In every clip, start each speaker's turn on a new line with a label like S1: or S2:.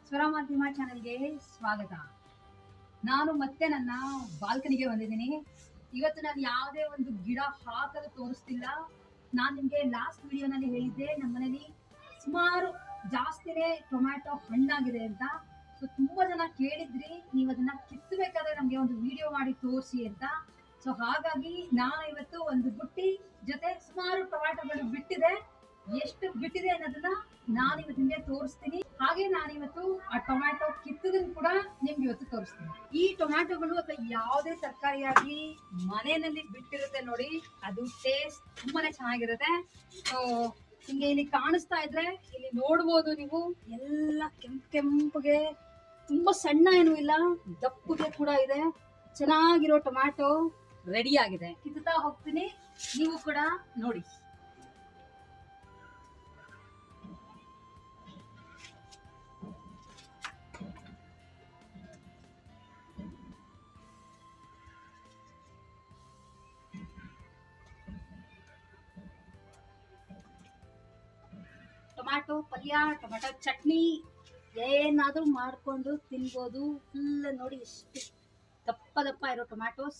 S1: ಸ್ವರ ಮಾಧ್ಯಮ ಚಾನೆಲ್ಗೆ ಸ್ವಾಗತ ನಾನು ಮತ್ತೆ ನನ್ನ ಬಾಲ್ಕನಿಗೆ ಬಂದಿದ್ದೀನಿ ಇವತ್ತು ನಾನು ಯಾವುದೇ ಒಂದು ಗಿಡ ಹಾಕಲು ತೋರಿಸ್ತಿಲ್ಲ ನಾನು ನಿಮಗೆ ಲಾಸ್ಟ್ ವಿಡಿಯೋನಲ್ಲಿ ಹೇಳಿದ್ದೆ ನಮ್ಮ ಮನೇಲಿ ಸುಮಾರು ಜಾಸ್ತಿನೇ ಟೊಮ್ಯಾಟೊ ಹಣ್ಣಾಗಿದೆ ಅಂತ ಸೊ ತುಂಬಾ ಜನ ಕೇಳಿದ್ರಿ ನೀವು ಅದನ್ನ ಕಿತ್ತಬೇಕಾದ್ರೆ ನಮಗೆ ಒಂದು ವಿಡಿಯೋ ಮಾಡಿ ತೋರಿಸಿ ಅಂತ ಸೊ ಹಾಗಾಗಿ ನಾನು ಇವತ್ತು ಒಂದು ಬುಟ್ಟಿ ಜೊತೆ ಸುಮಾರು ಟೊಮ್ಯಾಟೊಗಳು ಬಿಟ್ಟಿದೆ ಎಷ್ಟು ಬಿಟ್ಟಿದೆ ಅನ್ನೋದನ್ನ ನಾನು ಇವತ್ತು ನಿಮಗೆ ತೋರಿಸ್ತೀನಿ ಹಾಗೆ ನಾನು ಇವತ್ತು ಆ ಟೊಮ್ಯಾಟೊ ಕಿತ್ತದನ್ನು ಕೂಡ ನಿಮ್ಗೆ ಇವತ್ತು ತೋರಿಸ್ತೀನಿ ಈ ಟೊಮ್ಯಾಟೊಗಳು ಅಥವಾ ಯಾವುದೇ ತರಕಾರಿಯಾಗಿ ಮನೆಯಲ್ಲಿ ಬಿಟ್ಟಿರುತ್ತೆ ನೋಡಿ ಅದು ಟೇಸ್ಟ್ ತುಂಬಾನೇ ಚೆನ್ನಾಗಿರುತ್ತೆ ಸೊ ನಿಮ್ಗೆ ಇಲ್ಲಿ ಕಾಣಿಸ್ತಾ ಇದ್ರೆ ಇಲ್ಲಿ ನೋಡ್ಬೋದು ನೀವು ಎಲ್ಲ ಕೆಂಪ್ ಕೆಂಪಗೆ ತುಂಬಾ ಸಣ್ಣ ಏನು ಇಲ್ಲ ದಪ್ಪಗೆ ಕೂಡ ಇದೆ ಚೆನ್ನಾಗಿರೋ ಟೊಮ್ಯಾಟೊ ರೆಡಿ ಆಗಿದೆ ಕಿತ್ತಾ ಹೋಗ್ತೀನಿ ನೀವು ಕೂಡ ನೋಡಿ ಟೊಮ್ಯಾಟೊ ಪಲ್ಯ ಟೊಮ್ಯಾಟೊ ಚಟ್ನಿ ಏನಾದ್ರೂ ಮಾಡ್ಕೊಂಡು ತಿನ್ಬೋದು ಫುಲ್ ನೋಡಿ ಎಷ್ಟು ದಪ್ಪ ದಪ್ಪ ಇರೋ ಟೊಮ್ಯಾಟೋಸ್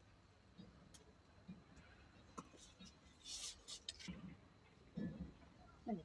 S1: ಬನ್ನಿ.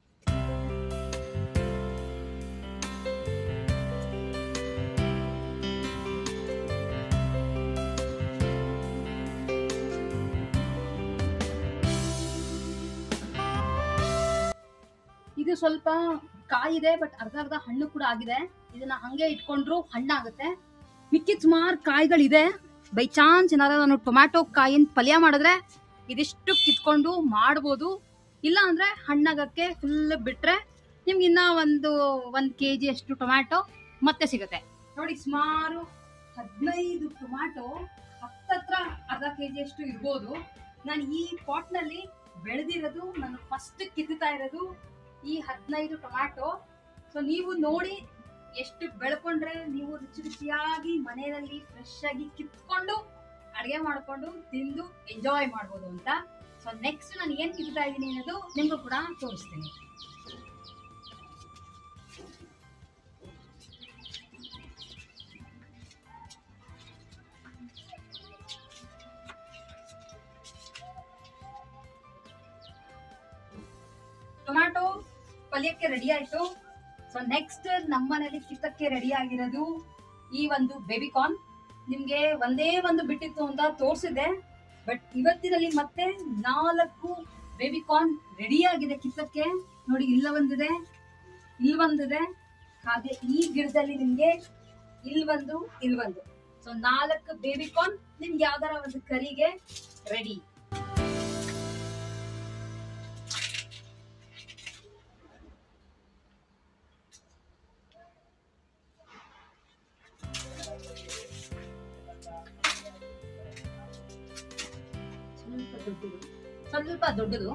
S1: ಇದು ಸ್ವಲ್ಪ ಕಾಯಿದೆ ಬಟ್ ಅರ್ಧ ಅರ್ಧ ಹಣ್ಣು ಕೂಡ ಆಗಿದೆ ಇದನ್ನ ಹಂಗೆ ಇಟ್ಕೊಂಡ್ರು ಹಣ್ಣಾಗುತ್ತೆ ಮಿಕ್ಕಿದ ಸುಮಾರು ಕಾಯಿಗಳಿದೆ ಬೈ ಚಾನ್ಸ್ ಏನಾದ್ರು ನಾನು ಟೊಮ್ಯಾಟೊ ಕಾಯಿನ ಪಲ್ಯ ಮಾಡಿದ್ರೆ ಇದಿಷ್ಟು ಕಿತ್ಕೊಂಡು ಮಾಡ್ಬೋದು ಇಲ್ಲ ಅಂದ್ರೆ ಹಣ್ಣಾಗಕ್ಕೆ ಫುಲ್ ಬಿಟ್ರೆ ನಿಮ್ಗೆ ಇನ್ನ ಒಂದು ಒಂದ್ ಕೆ ಜಿ ಅಷ್ಟು ಟೊಮ್ಯಾಟೊ ಮತ್ತೆ ಸಿಗುತ್ತೆ ನೋಡಿ ಸುಮಾರು ಹದಿನೈದು ಟೊಮ್ಯಾಟೊ ಹತ್ತತ್ರ ಅರ್ಧ ಕೆ ಜಿ ಅಷ್ಟು ಇರ್ಬೋದು ನಾನು ಈ ಪಾಟ್ನಲ್ಲಿ ಬೆಳೆದಿರೋದು ನಾನು ಫಸ್ಟ್ ಕಿತ್ತಾ ಇರೋದು ಈ ಹದಿನೈದು ಟೊಮ್ಯಾಟೊ ಸೊ ನೀವು ನೋಡಿ ಎಷ್ಟು ಬೆಳ್ಕೊಂಡ್ರೆ ನೀವು ರುಚಿ ರುಚಿಯಾಗಿ ಮನೆಯಲ್ಲಿ ಫ್ರೆಶ್ ಆಗಿ ಕಿತ್ಕೊಂಡು ಅಡುಗೆ ಮಾಡ್ಕೊಂಡು ತಿಂದು ಎಂಜಾಯ್ ಮಾಡ್ಬೋದು ಅಂತ ಸೊ ನೆಕ್ಸ್ಟ್ ನಾನು ಏನ್ ಕಿತ್ತಾ ಇದ್ದೀನಿ ಅನ್ನೋದು ನಿಮಗೂ ಕೂಡ ತೋರಿಸ್ತೀನಿ ಟೊಮ್ಯಾಟೊ ಪಲ್ಯಕ್ಕೆ ರೆಡಿ ಆಯ್ತು ಸೊ ನೆಕ್ಸ್ಟ್ ನಮ್ಮ ಮನೇಲಿ ಕಿತ್ತಕ್ಕೆ ರೆಡಿ ಆಗಿರೋದು ಈ ಒಂದು ಬೇಬಿಕಾರ್ನ್ ನಿಮ್ಗೆ ಒಂದೇ ಒಂದು ಬಿಟ್ಟಿತ್ತು ಅಂತ ತೋರಿಸಿದೆ ಬಟ್ ಇವತ್ತಿನಲ್ಲಿ ಮತ್ತೆ ನಾಲ್ಕು ಬೇಬಿಕಾರ್ನ್ ರೆಡಿ ಆಗಿದೆ ಕಿತ್ತಕ್ಕೆ ನೋಡಿ ಇಲ್ಲ ಒಂದಿದೆ ಇಲ್ಲಿ ಒಂದಿದೆ ಹಾಗೆ ಈ ಗಿಡದಲ್ಲಿ ನಿಮ್ಗೆ ಇಲ್ಲಿ ಒಂದು ಇಲ್ಲಿ ಒಂದು ಸೊ ನಾಲ್ಕು ಬೇಬಿಕಾರ್ನ್ ನಿಮ್ಗೆ ಯಾವ್ದಾರ ಒಂದು ಕರಿಗೆ ರೆಡಿ ಸ್ವಲ್ಪ ದೊಡ್ಡದು ಸ್ವಲ್ಪ ದೊಡ್ಡದು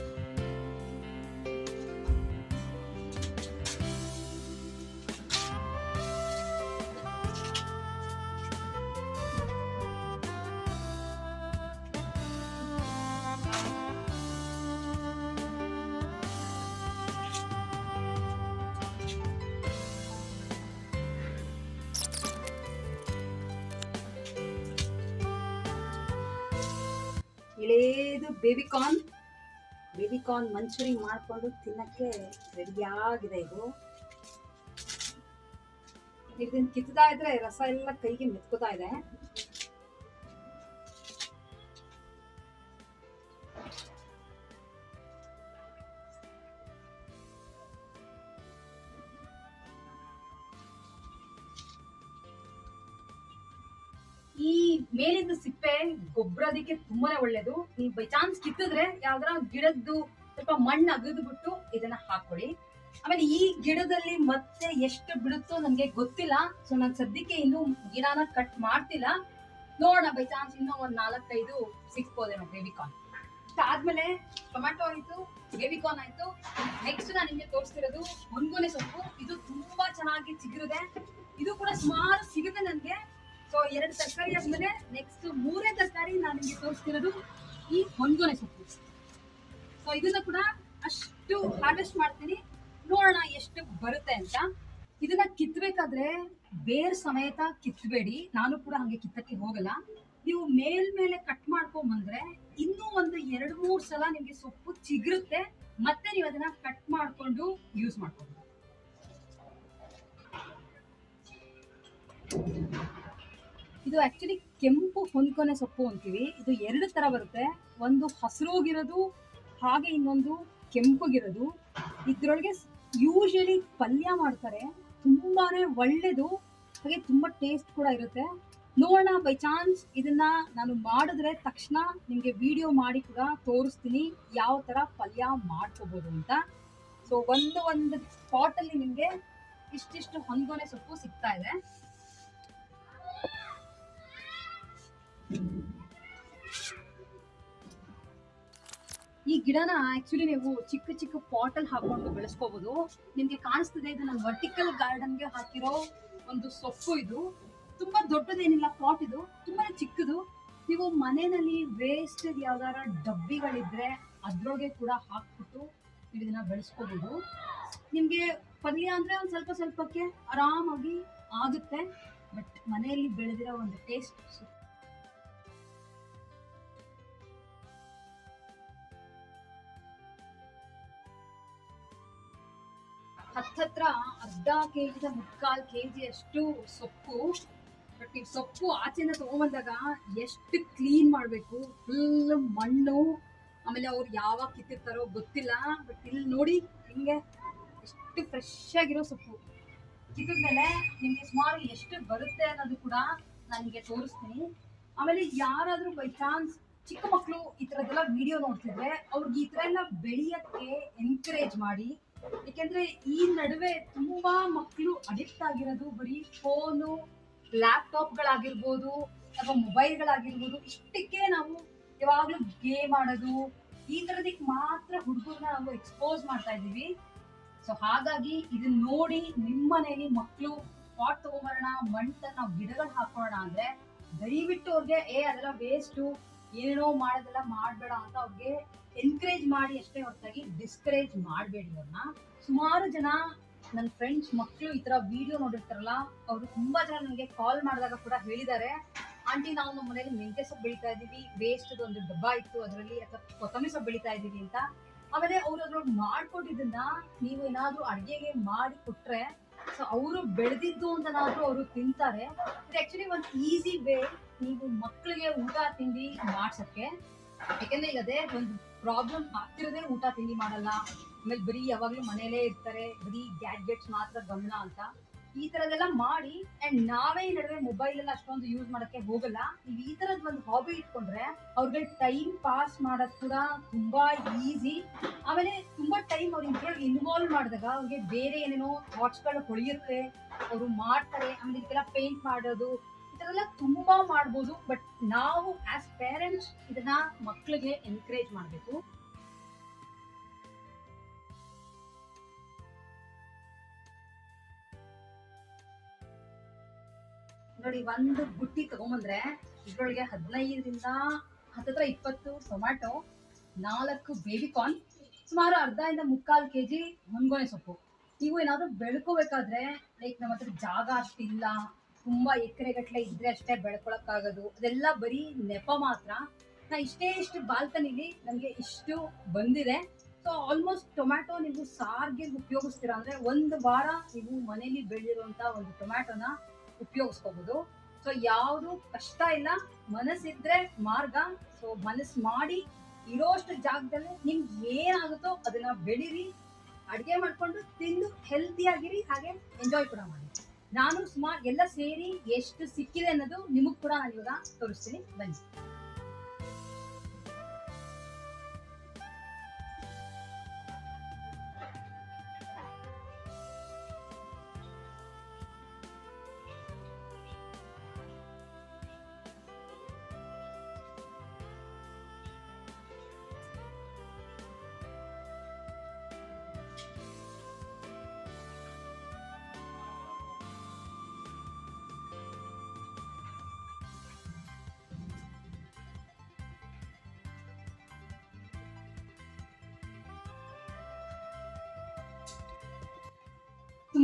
S1: ಇಳೇದು ಬೇಬಿಕಾರ್ನ್ ಬೇಬಿಕಾರ್ನ್ ಮಂಚೂರಿ ಮಾಡಿಕೊಂಡು ತಿನ್ನಕ್ಕೆ ರೆಡಿಯಾಗಿದೆ ಇದು ಇದನ್ನ ಕಿತ್ತಾ ಇದ್ರೆ ರಸ ಎಲ್ಲ ಕೈಗೆ ಮೆತ್ಕೋತಾ ಇದೆ ಈ ಮೇಲಿಂದ ಸಿಪ್ಪೆ ಗೊಬ್ಬರದಕ್ಕೆ ತುಂಬಾನೇ ಒಳ್ಳೇದು ನೀವು ಬೈ ಚಾನ್ಸ್ ಕಿತ್ತಿದ್ರೆ ಯಾವ್ದಾರ ಗಿಡದ್ದು ಸ್ವಲ್ಪ ಮಣ್ಣು ಅಗದು ಬಿಟ್ಟು ಇದನ್ನ ಹಾಕೊಳ್ಳಿ ಆಮೇಲೆ ಈ ಗಿಡದಲ್ಲಿ ಮತ್ತೆ ಎಷ್ಟು ಬಿಡುತ್ತೋ ನನಗೆ ಗೊತ್ತಿಲ್ಲ ಸೊ ನಾನು ಸದ್ಯಕ್ಕೆ ಇನ್ನು ಗಿಡನ ಕಟ್ ಮಾಡ್ತಿಲ್ಲ ನೋಡೋಣ ಬೈ ಚಾನ್ಸ್ ಇನ್ನೂ ಒಂದ್ ನಾಲ್ಕೈದು ಸಿಕ್ಬೋದೇನೋ ಬೇಬಿಕಾರ್ನ್ ಆದ್ಮೇಲೆ ಟೊಮ್ಯಾಟೊ ಆಯ್ತು ಬೇಬಿಕಾರ್ನ್ ಆಯ್ತು ನೆಕ್ಸ್ಟ್ ನಾನು ನಿಮಗೆ ತೋರಿಸ್ತಿರೋದು ಹೊನ್ಗೊನೆ ಸೊಪ್ಪು ಇದು ತುಂಬಾ ಚೆನ್ನಾಗಿ ಚಿಗುರಿದೆ ಇದು ಕೂಡ ಸುಮಾರು ಸಿಗುತ್ತೆ ನನಗೆ ಸೊ ಎರಡು ತರಕಾರಿ ಆದ್ಮೇಲೆ ನೆಕ್ಸ್ಟ್ ಮೂರೇ ತರಕಾರಿ ನಾನು ನಿಮಗೆ ತೋರಿಸ್ತಿರೋದು ಈ ಹೊನ್ಗೊನೆ ಸೊಪ್ಪು ಸೊ ಇದನ್ನ ಕೂಡ ಅಷ್ಟು ಹಾರ್ವೆಸ್ಟ್ ಮಾಡ್ತೀನಿ ನೋಡೋಣ ಎಷ್ಟು ಬರುತ್ತೆ ಅಂತ ಇದನ್ನ ಕಿತ್ಬೇಕಾದ್ರೆ ಬೇರ್ ಸಮೇತ ಕಿತ್ಬೇಡಿ ನಾನು ಕೂಡ ಹಂಗೆ ಕಿತ್ತಕ್ಕೆ ಹೋಗಲ್ಲ ನೀವು ಮೇಲ್ ಮೇಲೆ ಕಟ್ ಮಾಡ್ಕೊಂಡ್ ಬಂದ್ರೆ ಇನ್ನೂ ಒಂದು ಎರಡ್ ಮೂರ್ ಸಲ ನಿಮ್ಗೆ ಸೊಪ್ಪು ಚಿಗುರುತ್ತೆ ಮತ್ತೆ ನೀವು ಅದನ್ನ ಕಟ್ ಮಾಡ್ಕೊಂಡು ಯೂಸ್ ಮಾಡ್ಕೊಂಡು ಇದು ಆಕ್ಚುಲಿ ಕೆಂಪು ಹೊಂದ್ಕೊನೆ ಸೊಪ್ಪು ಅಂತೀವಿ ಇದು ಎರಡು ತರ ಬರುತ್ತೆ ಒಂದು ಹಸಿರೋಗಿರೋದು ಹಾಗೆ ಇನ್ನೊಂದು ಕೆಂಪಗಿರೋದು ಇದ್ರೊಳಗೆ ಯೂಶಲಿ ಪಲ್ಯ ಮಾಡ್ತಾರೆ ತುಂಬಾನೇ ಒಳ್ಳೇದು ಹಾಗೆ ತುಂಬಾ ಟೇಸ್ಟ್ ಕೂಡ ಇರುತ್ತೆ ನೋಡೋಣ ಬೈ ಚಾನ್ಸ್ ಇದನ್ನ ನಾನು ಮಾಡಿದ್ರೆ ತಕ್ಷಣ ನಿಮಗೆ ವಿಡಿಯೋ ಮಾಡಿ ಕೂಡ ತೋರಿಸ್ತೀನಿ ಯಾವ ತರ ಪಲ್ಯ ಮಾಡ್ಕೋಬಹುದು ಅಂತ ಸೊ ಒಂದು ಒಂದು ಸ್ಪಾಟ್ ಅಲ್ಲಿ ನಿಮ್ಗೆ ಇಷ್ಟಿಷ್ಟು ಹೊಂದೋನೆ ಸೊಪ್ಪು ಸಿಗ್ತಾ ಇದೆ ಈ ಗಿಡನ ಆಕ್ಚುಲಿ ನೀವು ಚಿಕ್ಕ ಚಿಕ್ಕ ಪಾಟ್ ಅಲ್ಲಿ ಹಾಕೊಂಡು ಬೆಳೆಸ್ಕೋಬಹುದು ನಿಮ್ಗೆ ಕಾಣಿಸ್ತಿದೆ ಇದು ನಮ್ಮ ವರ್ಟಿಕಲ್ ಗಾರ್ಡನ್ಗೆ ಹಾಕಿರೋ ಒಂದು ಸೊಪ್ಪು ಇದು ತುಂಬಾ ದೊಡ್ಡದೇನಿಲ್ಲ ಪಾಟ್ ಇದು ತುಂಬಾ ಚಿಕ್ಕದು ನೀವು ಮನೆಯಲ್ಲಿ ವೇಸ್ಟ್ ಯಾವ್ದಾರ ಡಬ್ಬಿಗಳಿದ್ರೆ ಅದ್ರೊಳಗೆ ಕೂಡ ಹಾಕ್ಬಿಟ್ಟು ನೀವು ಇದನ್ನ ಬೆಳೆಸ್ಕೋಬಹುದು ನಿಮ್ಗೆ ಪಲ್ಯ ಅಂದ್ರೆ ಒಂದ್ ಸ್ವಲ್ಪ ಸ್ವಲ್ಪಕ್ಕೆ ಆರಾಮಾಗಿ ಆಗುತ್ತೆ ಬಟ್ ಮನೆಯಲ್ಲಿ ಬೆಳೆದಿರೋ ಒಂದು ಟೇಸ್ಟ್ ಹತ್ತತ್ರ ಅರ್ಧ ಕೆಜಿದ ಮುಕ್ಕಾಲ್ ಕೆಜಿ ಅಷ್ಟು ಸೊಪ್ಪು ಬಟ್ ನೀವು ಸೊಪ್ಪು ಆಚೆನ ತಗೊಂಬಂದಾಗ ಎಷ್ಟು ಕ್ಲೀನ್ ಮಾಡಬೇಕು ಫುಲ್ ಮಣ್ಣು ಆಮೇಲೆ ಅವ್ರು ಯಾವಾಗ ಕಿತ್ತಿರ್ತಾರೋ ಗೊತ್ತಿಲ್ಲ ಬಟ್ ಇಲ್ಲಿ ನೋಡಿ ಹಿಂಗೆ ಎಷ್ಟು ಫ್ರೆಶ್ ಆಗಿರೋ ಸೊಪ್ಪು ಕಿತ್ತಿದ್ಮೇಲೆ ನಿಮ್ಗೆ ಸುಮಾರು ಎಷ್ಟು ಬರುತ್ತೆ ಅನ್ನೋದು ಕೂಡ ನನಗೆ ತೋರಿಸ್ತೀನಿ ಆಮೇಲೆ ಯಾರಾದ್ರೂ ಬೈ ಚಾನ್ಸ್ ಚಿಕ್ಕ ಮಕ್ಕಳು ಈ ಥರದ್ದೆಲ್ಲ ವಿಡಿಯೋ ನೋಡ್ತಿದ್ರೆ ಅವ್ರಿಗೆ ಈ ಥರ ಎಲ್ಲ ಬೆಳೆಯಕ್ಕೆ ಎನ್ಕರೇಜ್ ಮಾಡಿ ಯಾಕೆಂದ್ರೆ ಈ ನಡುವೆ ತುಂಬಾ ಮಕ್ಕಳು ಅಡಿಕ್ಟ್ ಆಗಿರೋದು ಬರೀ ಫೋನು ಲ್ಯಾಪ್ಟಾಪ್ಗಳಾಗಿರ್ಬೋದು ಅಥವಾ ಮೊಬೈಲ್ಗಳಾಗಿರ್ಬೋದು ಇಷ್ಟಕ್ಕೆ ನಾವು ಯಾವಾಗ್ಲೂ ಗೇಮ್ ಆಡೋದು ಈ ತರದಕ್ಕೆ ಮಾತ್ರ ಹುಡುಗರನ್ನ ನಾವು ಎಕ್ಸ್ಪೋಸ್ ಮಾಡ್ತಾ ಇದೀವಿ ಸೊ ಹಾಗಾಗಿ ಇದನ್ನ ನೋಡಿ ನಿಮ್ಮ ಮನೇಲಿ ಮಕ್ಕಳು ಪಾಟ್ ತಗೊಂಬರೋಣ ಮಣ್ಣ್ ನಾವು ಗಿಡಗಳು ಹಾಕೋಣ ಅಂದ್ರೆ ದಯವಿಟ್ಟು ಅವ್ರಿಗೆ ಏ ಅದೆಲ್ಲ ವೇಸ್ಟು ಏನೇನೋ ಮಾಡೋದೆಲ್ಲ ಮಾಡಬೇಡ ಅಂತ ಅವ್ರಿಗೆ ಎನ್ಕರೇಜ್ ಮಾಡಿ ಅಷ್ಟೇ ಹೊರತಾಗಿ ಡಿಸ್ಕರೇಜ್ ಮಾಡಬೇಡಿ ಅವ್ರನ್ನ ಸುಮಾರು ಜನ ನನ್ನ ಫ್ರೆಂಡ್ಸ್ ಮಕ್ಕಳು ಈ ತರ ವಿಡಿಯೋ ನೋಡಿರ್ತಾರಲ್ಲ ಅವರು ತುಂಬಾ ಜನ ನನಗೆ ಕಾಲ್ ಮಾಡಿದಾಗ ಕೂಡ ಹೇಳಿದ್ದಾರೆ ಆಂಟಿ ನಾವು ನಮ್ಮ ಮನೇಲಿ ಮೆಂತ್ಯ ಸೊಪ್ಪು ಬೆಳಿತಾ ಇದೀವಿ ವೇಸ್ಟ್ ಒಂದು ಡಬ್ಬ ಇತ್ತು ಅದರಲ್ಲಿ ಅಥವಾ ಕೊತ್ತಂಬರಿ ಸೊಪ್ಪು ಬೆಳಿತಾ ಇದೀವಿ ಅಂತ ಆಮೇಲೆ ಅವ್ರು ಅದ್ರೊಳಗೆ ಮಾಡ್ಕೊಟ್ಟಿದ್ದನ್ನ ನೀವು ಏನಾದ್ರೂ ಅಡಿಗೆಗೆ ಮಾಡಿ ಕೊಟ್ರೆ ಸೊ ಅವರು ಬೆಳೆದಿದ್ದು ಅಂತನಾದ್ರೂ ಅವರು ತಿಂತಾರೆ ಇದು ಆಕ್ಚುಲಿ ಒಂದು ಈಸಿ ವೇ ನೀವು ಮಕ್ಕಳಿಗೆ ಊಟ ತಿಂಡಿ ಮಾಡ್ಸಕ್ಕೆ ಯಾಕೆಂದ್ರೆ ಈಗ ಅದೇ ಒಂದು ಪ್ರಾಬ್ಲಮ್ ಆಗ್ತಿರೋದೇ ಊಟ ತಿಂಡಿ ಮಾಡಲ್ಲ ಆಮೇಲೆ ಬರೀ ಯಾವಾಗ್ಲೂ ಮನೇಲೇ ಇರ್ತಾರೆ ಬರೀ ಗ್ಯಾಡ್ಜೆಟ್ಸ್ ಮಾತ್ರ ಗಮನ ಅಂತ ಈ ತರದೆಲ್ಲ ಮಾಡಿ ಅಂಡ್ ನಾವೇ ಈ ನಡುವೆ ಮೊಬೈಲ್ ಎಲ್ಲ ಅಷ್ಟೊಂದು ಯೂಸ್ ಮಾಡಕ್ಕೆ ಹೋಗಲ್ಲ ನೀವು ಈ ತರದ್ ಒಂದು ಹಾಬಿ ಇಟ್ಕೊಂಡ್ರೆ ಅವ್ರಿಗೆ ಟೈಮ್ ಪಾಸ್ ಮಾಡೋದ್ ಕೂಡ ತುಂಬಾ ಈಸಿ ಆಮೇಲೆ ತುಂಬಾ ಟೈಮ್ ಅವ್ರ ಇದ್ರೊಳಗೆ ಇನ್ವಾಲ್ವ್ ಮಾಡಿದಾಗ ಅವ್ರಿಗೆ ಬೇರೆ ಏನೇನೋ ಥಾಟ್ಸ್ಗಳು ಹೊಳೆಯುತ್ತೆ ಅವರು ಮಾಡ್ತಾರೆ ಆಮೇಲೆ ಇದಕ್ಕೆಲ್ಲ ಪೇಂಟ್ ಮಾಡೋದು ಈ ಥರ ಎಲ್ಲ ತುಂಬಾ ಮಾಡ್ಬೋದು ಬಟ್ ನಾವು ಆಸ್ ಪೇರೆಂಟ್ಸ್ ಇದನ್ನ ಮಕ್ಕಳಿಗೆ ಎನ್ಕರೇಜ್ ಮಾಡಬೇಕು ನೋಡಿ ಒಂದು ಬುಟ್ಟಿ ತಗೊಂಬಂದ್ರೆ ಇದ್ರೊಳಗೆ ಹದಿನೈದರಿಂದ ಹತ್ತತ್ರ ಇಪ್ಪತ್ತು ಟೊಮ್ಯಾಟೊ ನಾಲ್ಕು ಬೇಬಿಕಾರ್ನ್ ಸುಮಾರು ಅರ್ಧ ಇಂದ ಮುಕ್ಕಾಲು ಕೆ ಜಿ ಹೊಂಗೊನೆ ಸೊಪ್ಪು ನೀವು ಏನಾದ್ರು ಬೆಳ್ಕೋಬೇಕಾದ್ರೆ ಲೈಕ್ ನಮ್ಮ ಹತ್ರ ಜಾಗ ಅಷ್ಟಿಲ್ಲ ತುಂಬಾ ಎಕರೆಗಟ್ಲೆ ಇದ್ರೆ ಅಷ್ಟೇ ಬೆಳ್ಕೊಳಕ್ಕಾಗೋದು ಅದೆಲ್ಲ ಬರೀ ನೆಪ ಮಾತ್ರ ನಾ ಇಷ್ಟೇ ಇಷ್ಟು ಬಾಲ್ಕನಿಲಿ ನಮಗೆ ಇಷ್ಟು ಬಂದಿದೆ ಸೊ ಆಲ್ಮೋಸ್ಟ್ ಟೊಮ್ಯಾಟೊ ನೀವು ಸಾರ್ಗೆ ಉಪಯೋಗಿಸ್ತೀರಾ ಅಂದ್ರೆ ಒಂದು ವಾರ ನೀವು ಮನೇಲಿ ಬೆಳೆದಿರುವಂತ ಒಂದು ಟೊಮ್ಯಾಟೊನ ಉಪಯೋಗಿಸ್ಕೋಬಹುದು ಸೊ ಯಾವುದು ಕಷ್ಟ ಇಲ್ಲ ಮನಸ್ಸಿದ್ರೆ ಮಾರ್ಗ ಸೊ ಮನಸ್ಸು ಮಾಡಿ ಇರೋಷ್ಟು ಜಾಗದಲ್ಲಿ ನಿಮ್ಗೆ ಏನಾಗುತ್ತೋ ಅದನ್ನ ಬೆಳೀರಿ ಅಡುಗೆ ಮಾಡ್ಕೊಂಡು ತಿಂದು ಹೆಲ್ತಿ ಆಗಿರಿ ಹಾಗೆ ಎಂಜಾಯ್ ಕೂಡ ಮಾಡಿ ನಾನು ಸುಮಾರು ಎಲ್ಲ ಸೇರಿ ಎಷ್ಟು ಸಿಕ್ಕಿದೆ ಅನ್ನೋದು ನಿಮಗ್ ಕೂಡ ನಾನು ಇವಾಗ ತೋರಿಸ್ತೀನಿ ಬನ್ನಿ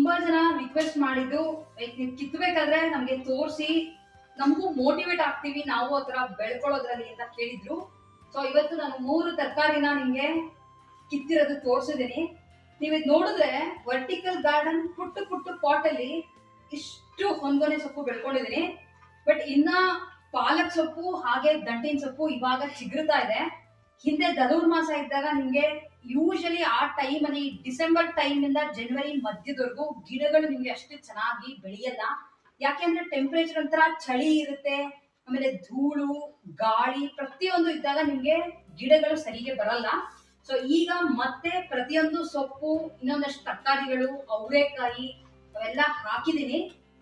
S1: ತುಂಬಾ ಜನ ರಿಕ್ವೆಸ್ಟ್ ಮಾಡಿದ್ದು like ನೀವು ಕಿತ್ಬೇಕಾದ್ರೆ ನಮ್ಗೆ ತೋರಿಸಿ ನಮಗೂ ಮೋಟಿವೇಟ್ ಆಗ್ತೀವಿ ನಾವು ಆ ಥರ ಬೆಳ್ಕೊಳ್ಳೋದ್ರಲ್ಲಿ ಅಂತ ಕೇಳಿದ್ರು ಸೊ ಇವತ್ತು ನಾನು ಮೂರು ತರಕಾರಿನ ನಿಮ್ಗೆ ಕಿತ್ತಿರೋದು ತೋರಿಸಿದ್ದೀನಿ ನೀವು ಇದು ನೋಡಿದ್ರೆ ವರ್ಟಿಕಲ್ ಗಾರ್ಡನ್ ಪುಟ್ಟ ಪುಟ್ಟ ಪಾಟ್ ಅಲ್ಲಿ ಇಷ್ಟು ಹೊಂದನೆ ಸೊಪ್ಪು ಬೆಳ್ಕೊಂಡಿದ್ದೀನಿ ಬಟ್ ಇನ್ನ ಪಾಲಕ್ ಸೊಪ್ಪು ಹಾಗೆ ದಂಟಿನ ಸೊಪ್ಪು ಇವಾಗ ಚಿಗುರ್ತಾ ಇದೆ ಹಿಂದೆ ಧನುರ್ ಮಾಸ ಇದ್ದಾಗ ನಿಮ್ಗೆ ಯೂಶಲಿ ಆ ಟೈಮ್ ಅಲ್ಲಿ ಡಿಸೆಂಬರ್ ಟೈಮ್ ಇಂದ ಜನವರಿ ಮಧ್ಯದವರೆಗೂ ಗಿಡಗಳು ನಿಮ್ಗೆ ಅಷ್ಟು ಚೆನ್ನಾಗಿ ಬೆಳೆಯಲ್ಲ ಯಾಕೆಂದ್ರೆ ಟೆಂಪರೇಚರ್ ಒಂಥರ ಚಳಿ ಇರುತ್ತೆ ಆಮೇಲೆ ಧೂಳು ಗಾಳಿ ಪ್ರತಿಯೊಂದು ಇದ್ದಾಗ ನಿಮ್ಗೆ ಗಿಡಗಳು ಸರಿಗೆ ಬರಲ್ಲ ಸೊ ಈಗ ಮತ್ತೆ ಪ್ರತಿಯೊಂದು ಸೊಪ್ಪು ಇನ್ನೊಂದಷ್ಟು ತರಕಾರಿಗಳು ಅವರೆಕಾಯಿ ಅವೆಲ್ಲ ಹಾಕಿದೀನಿ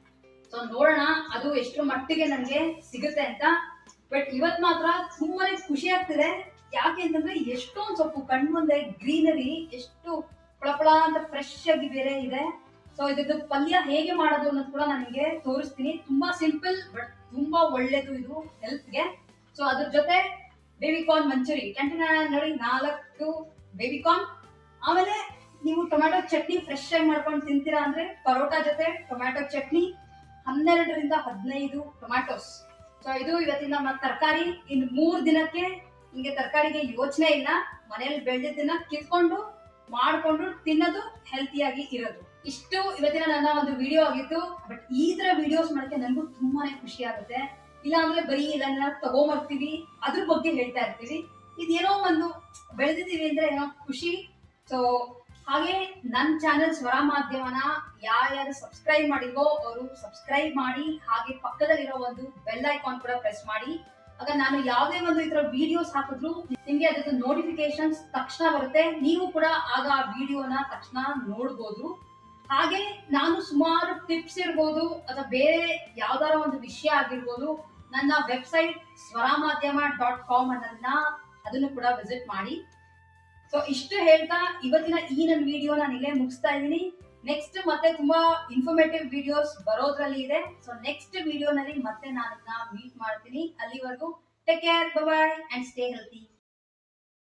S1: ಸೊ ನೋಡೋಣ ಅದು ಎಷ್ಟು ಮಟ್ಟಿಗೆ ನನಗೆ ಸಿಗುತ್ತೆ ಅಂತ ಬಟ್ ಇವತ್ ಮಾತ್ರ ತುಂಬಾನೇ ಖುಷಿ ಆಗ್ತಿದೆ ಯಾಕೆ ಅಂತಂದ್ರೆ ಎಷ್ಟೊಂದು ಸೊಪ್ಪು ಕಣ್ಮುಂದೆ ಗ್ರೀನರಿ ಎಷ್ಟು ಪಳಪಳ ಅಂತ ಫ್ರೆಶ್ ಆಗಿ ಬೇರೆ ಇದೆ ಸೊ ಇದ್ರದ್ದು ಪಲ್ಯ ಹೇಗೆ ಮಾಡೋದು ಅನ್ನೋದು ಕೂಡ ನಾನು ನಿಮಗೆ ತೋರಿಸ್ತೀನಿ ತುಂಬಾ ಸಿಂಪಲ್ ಬಟ್ ತುಂಬಾ ಒಳ್ಳೇದು ಇದು ಹೆಲ್ತ್ಗೆ ಸೊ ಅದ್ರ ಜೊತೆ ಬೇಬಿಕಾರ್ನ್ ಮಂಚೂರಿ ಕ್ಯಾಂಟೀನ್ ನೋಡಿ ನಾಲ್ಕು ಬೇಬಿಕಾರ್ನ್ ಆಮೇಲೆ ನೀವು ಟೊಮ್ಯಾಟೊ ಚಟ್ನಿ ಫ್ರೆಶ್ ಆಗಿ ಮಾಡ್ಕೊಂಡು ತಿಂತೀರಾ ಅಂದ್ರೆ ಪರೋಟಾ ಜೊತೆ ಟೊಮ್ಯಾಟೊ ಚಟ್ನಿ ಹನ್ನೆರಡರಿಂದ ಹದಿನೈದು ಟೊಮ್ಯಾಟೊಸ್ ಸೊ ಇದು ಇವತ್ತಿನ ನಮ್ಮ ತರಕಾರಿ ಇನ್ನು ಮೂರ್ ದಿನಕ್ಕೆ ನಿಮ್ಗೆ ತರಕಾರಿಗೆ ಯೋಚನೆ ಇಲ್ಲ ಮನೇಲಿ ಬೆಳೆದಿದ್ದನ್ನ ಕಿತ್ಕೊಂಡು ಮಾಡ್ಕೊಂಡು ತಿನ್ನೋದು ಹೆಲ್ತಿಯಾಗಿ ಇರೋದು ಇಷ್ಟು ಇವತ್ತಿನ ನನ್ನ ಒಂದು ವಿಡಿಯೋ ಆಗಿತ್ತು ಬಟ್ ಈ ತರ ವಿಡಿಯೋಸ್ ಮಾಡಕ್ಕೆ ನನಗೂ ತುಂಬಾನೇ ಖುಷಿ ಆಗುತ್ತೆ ಇಲ್ಲ ಅಂದ್ರೆ ಬರೀ ಇಲ್ಲ ತಗೊಂಬರ್ತೀವಿ ಅದ್ರ ಬಗ್ಗೆ ಹೇಳ್ತಾ ಇರ್ತೀವಿ ಇದೇನೋ ಒಂದು ಬೆಳೆದಿದ್ದೀವಿ ಅಂದ್ರೆ ಏನೋ ಖುಷಿ ಸೊ ಹಾಗೆ ನನ್ನ ಚಾನೆಲ್ ಸ್ವರ ಮಾಧ್ಯಮನ ಯಾರ್ಯಾರು ಸಬ್ಸ್ಕ್ರೈಬ್ ಮಾಡಿಲ್ವೋ ಅವರು ಸಬ್ಸ್ಕ್ರೈಬ್ ಮಾಡಿ ಹಾಗೆ ಪಕ್ಕದಲ್ಲಿರೋ ಒಂದು ಬೆಲ್ ಐಕಾನ್ ಕೂಡ ಪ್ರೆಸ್ ಮಾಡಿ ಆಗ ನಾನು ಯಾವುದೇ ಒಂದು ಈ ತರ ವಿಡಿಯೋಸ್ ಹಾಕಿದ್ರು ನಿಮ್ಗೆ ಅದ್ರದ್ದು ನೋಟಿಫಿಕೇಶನ್ಸ್ ತಕ್ಷಣ ಬರುತ್ತೆ ನೀವು ಕೂಡ ಆಗ ಆ ವಿಡಿಯೋನ ತಕ್ಷಣ ನೋಡ್ಬೋದು ಹಾಗೆ ನಾನು ಸುಮಾರು ಟಿಪ್ಸ್ ಇರ್ಬೋದು ಅಥವಾ ಬೇರೆ ಯಾವ್ದಾರ ಒಂದು ವಿಷಯ ಆಗಿರ್ಬೋದು ನನ್ನ ವೆಬ್ಸೈಟ್ ಸ್ವರ ಮಾಧ್ಯಮ ಡಾಟ್ ಕಾಮ್ ಅನ್ನೋದನ್ನ ಅದನ್ನು ಕೂಡ ವಿಸಿಟ್ ಮಾಡಿ ಸೊ ಇಷ್ಟು ಹೇಳ್ತಾ ಇವತ್ತಿನ ಈ ನನ್ನ ವಿಡಿಯೋ ನಾನು ಇಲ್ಲೇ ಮುಗಿಸ್ತಾ ಇದ್ದೀನಿ ನೆಕ್ಸ್ಟ್ ಮತ್ತೆ ತುಂಬಾ ಇನ್ಫಾರ್ಮೇಟಿವ್ ವಿಡಿಯೋಸ್ ಬರೋದ್ರಲ್ಲಿ ಇದೆ ಸೊ ನೆಕ್ಸ್ಟ್ ವಿಡಿಯೋನಲ್ಲಿ ಮತ್ತೆ ನಾನು ಮೀಟ್ ಮಾಡ್ತೀನಿ ಅಲ್ಲಿವರೆಗೂ take care bye and stay healthy